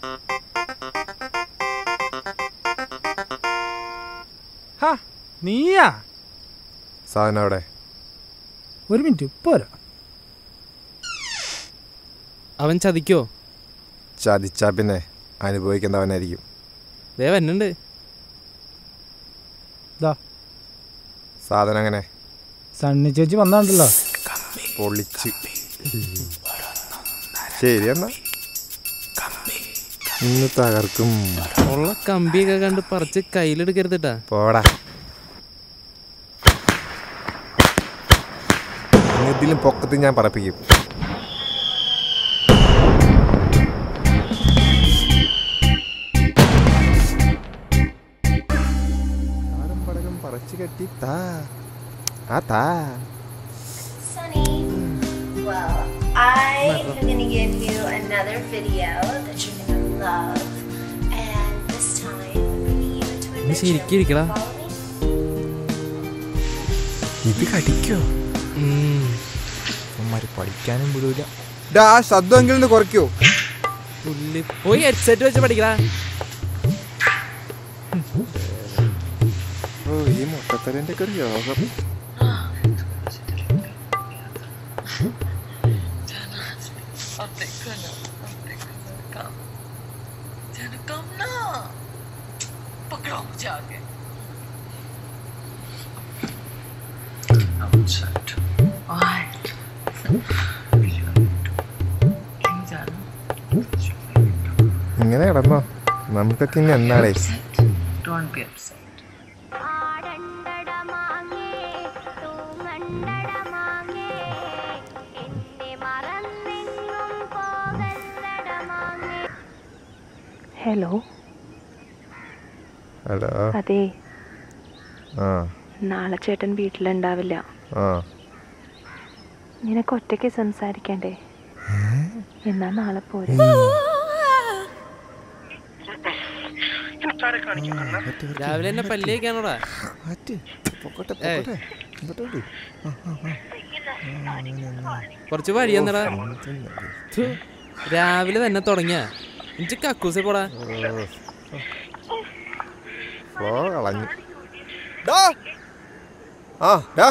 ഹാ നീയാ സാധനം അവിടെ ഒരു മിനിറ്റ് പോരാ അവൻ ചതിക്കോ ചതിച്ചാ പിന്നെ അനുഭവിക്കുന്നവനായിരിക്കും ദേ വന്നുണ്ട് ദാ സാധനം അങ്ങനെ സണ്ണി ചേച്ചി വന്നാണ്ടല്ലോ പൊളിച്ച് ശരി എന്നാ ഇന്ന് തകർക്കും ഉള്ള കമ്പിയൊക്കെ കണ്ട് പറിച്ച് കയ്യിലെടുക്കരുതിട്ടാ പോടാ ഇതിലും പൊക്കത്തിൽ ഞാൻ പറപ്പിക്കും ആടും പടലും പറിച്ചു കെട്ടി താ ആ താ Sunny. Well, I am going to give you another video that you're going to love. And this time, I'm bringing you into നീ adventure. ശരിക്കും ഇരിക്കടാ Follow me? ഇത് കടിക്കോ ഉം. അമ്മമാര് പഠിക്കാനും വിടൂല ഡാ ആ ശബ്ദം എങ്കിലും കുറയ്ക്കോ പുള്ളി പോയി ഹെഡ്സെറ്റ് വെച്ച് പഠിക്കടാ ഓ ഈ മുട്ടത്തരൻ്റെ ഒക്കെ ഒരു യോഗം ഇങ്ങനെ കിടന്നോ നമുക്കൊക്കെ ഇനി എന്നാടേ Don't be upset. Hello hello അതെ ആ നാളെ ചേട്ടൻ വീട്ടിലുണ്ടാവില്ല ആ നിനക്ക് ഒറ്റയ്ക്ക് സംസാരിക്കണ്ടേ എന്നാ നാളെ പോരെ രാവിലെ എന്നെ പല്ലിയേക്കാണോടാ മാറ്റ് പൊക്കട്ടെ ഏയ്. പൊക്കട്ടെ ഇങ്ങോട്ട് വിട്. കുറച്ച് വഴിയെന്നടാ ഥു, രാവിലെ തന്നെ തുടങ്ങിയ എനിക്ക് കക്കൂസി പോടാ ഫ്ലോ കളഞ്ഞു ഡാ ആ ഡാ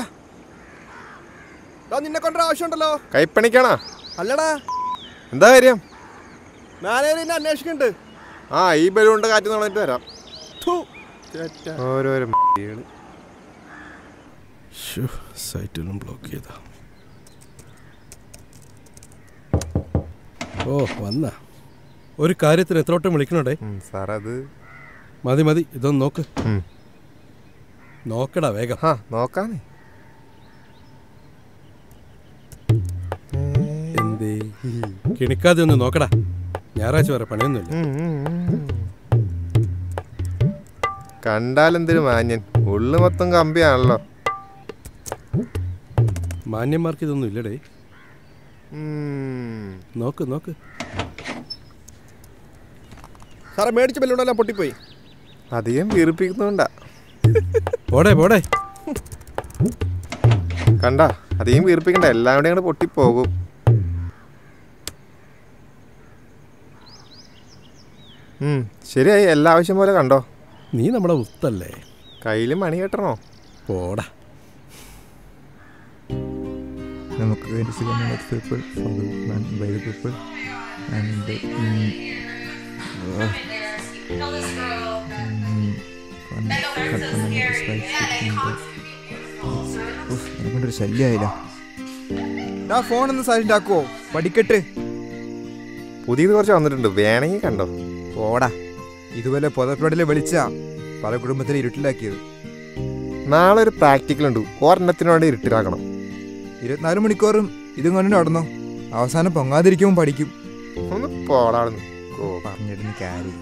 ഡാ നിന്നെ കൊണ്ടൊരു ആവശ്യമുണ്ടല്ലോ കൈപ്പണിക്കാണോ അല്ലടാ എന്താ കാര്യം മാനേജർ എന്നെ അന്വേഷിക്കുന്നുണ്ട് ആ ഈ ബലൂണിന്റെ കാറ്റ് നടന്നിട്ട് വരാം ഥു. ഓരോരോ മ***കള്. സൈറ്റിലും ബ്ലോക്ക് ചെയ്ത ഓ വന്ന ഒരു കാര്യത്തിന് എത്രോട്ടം വിളിക്കണോടെ ഉം, സാർ അത് മതി മതി ഇതൊന്ന് നോക്ക് ഉം. നോക്കടാ വേഗം ആ നോക്കാന്നേ എന്തേ കിണിക്കാതെ ഒന്ന് നോക്കടാ ഞായറാഴ്ച വരെ പണിയൊന്നുമില്ല ഉം, ഉം, ഉം. കണ്ടാലെന്തൊരു മാന്യൻ ഉള്ളു മൊത്തം കമ്പിയാണല്ലോ മാന്യന്മാർക്ക് ഇതൊന്നും ഇല്ലടേ ഉം. നോക്ക് നോക്ക് സാറേ മേടിച്ച ബലൂണെല്ലാം പൊട്ടിപ്പോയി അധികം വീർപ്പിക്കുന്നുണ്ടാ പോടെ പോടെ കണ്ട അധികം വീർപ്പിക്കണ്ട എല്ലാം കൂടെ അങ്ങോട്ട് പൊട്ടിപ്പോകും ഉം, ശരിയായി എല്ലാ ആവശ്യം പോലെ കണ്ടോ നീ നമ്മുടെ ഉത്തല്ലേ കയ്യിൽ മണി കെട്ടണോ പോടാ നമുക്ക് വേണ്ടി സിഗമനറ്റ് people for the man by the people and എനിക്കൊണ്ടൊരു ശല്യമായില്ല ഡാ ഫോൺ ഒന്ന് സൈലന്റ് ആക്കുവോ പഠിക്കട്ടെ പുതിയത് കുറച്ച് വന്നിട്ടുണ്ട് വേണമെങ്കിൽ കണ്ടോ പോടാ ഇതുപോലെ പുതപ്പടിലെ വെളിച്ച പല കുടുംബത്തിലെ ഇരുട്ടിലാക്കിയത് നാളെ ഒരു പ്രാക്ടിക്കൽ ഉണ്ട് ഒരെണ്ണത്തിനോട് ഇരുട്ടിലാക്കണം ഇരുപത്തിനാല് മണിക്കൂറും ഇതും കൊണ്ട് നടന്നു അവസാനം പൊങ്ങാതിരിക്കുമ്പോൾ പഠിക്കും ഒന്ന് പോടാണെന്ന് ഓ പറഞ്ഞിരുന്ന കാര്യം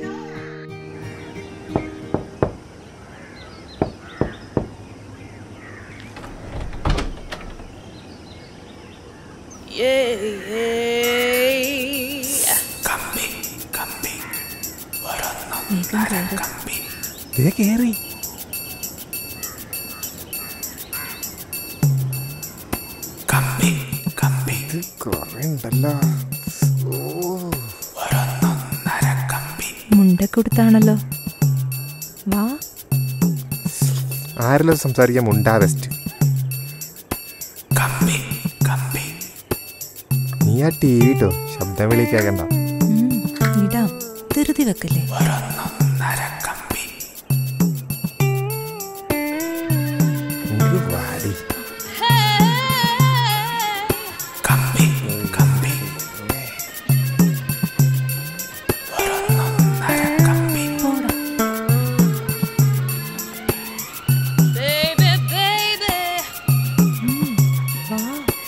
ദേ കേറി കുറേ ഉണ്ടല്ലോ ഓ ബെഡൊക്കെ കൊടുത്താണല്ലോ വാ ആരെല്ലാം സംസാരിക്കാൻ മുണ്ടാ വെസ്റ്റ് നീ ആ ടി വി ഇട്ടോ ശബ്ദം വിളിക്കേക്കണ്ട ഉം, ഇടാം ധൃതി വെക്കല്ലേ ഇങ്ങ് വാടി പോടാ ഉം, വാ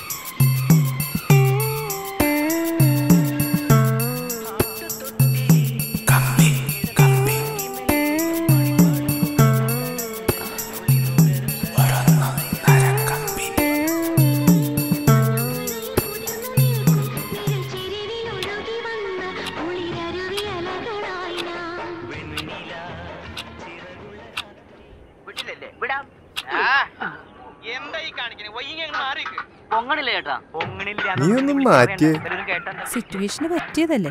നീ ഒന്നും മാറ്റിയേ സിറ്റുവേഷന് പറ്റിയതല്ലേ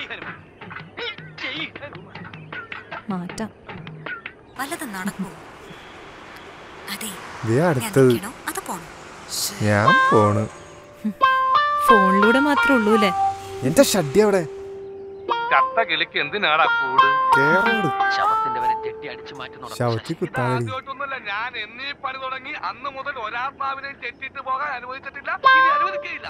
മാറ്റാം വല്ലതും നടക്കൂ അതെ ദേ അടുത്തത് അത് പോണം ഞാൻ പോണ് ഫോണിലൂടെ മാത്രമേ ഉള്ളൂ അല്ലേ എന്റെ ഷഡ്ഡി അവിടെ ചത്ത കിളിക്ക് എന്തിനാടാ കൂട് കേറാട് ശവത്തിന്റെ വരെ ചെട്ടി അടിച്ചു മാറ്റുന്നു ശവത്തി കുത്താതെ ആദ്യമായിട്ടൊന്നുമല്ല ഞാൻ എന്നീ പണി തുടങ്ങി അന്ന് മുതൽ ഒരാത്മാവിനെ ചെട്ടിട്ട് പോകാൻ അനുവദിച്ചിട്ടില്ല ഇനി അനുവദിക്കുകയില്ല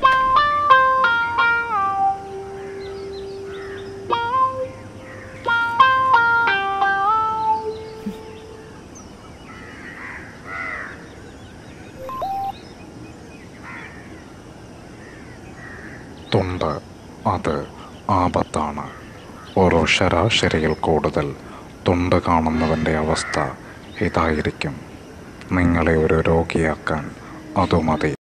തൊണ്ട് അത് ആപത്താണ് ഓരോ ശരാശരിയിൽ കൂടുതൽ തൊണ്ട് കാണുന്നവൻ്റെ അവസ്ഥ ഇതായിരിക്കും നിങ്ങളെ ഒരു രോഗിയാക്കാൻ അതുമതി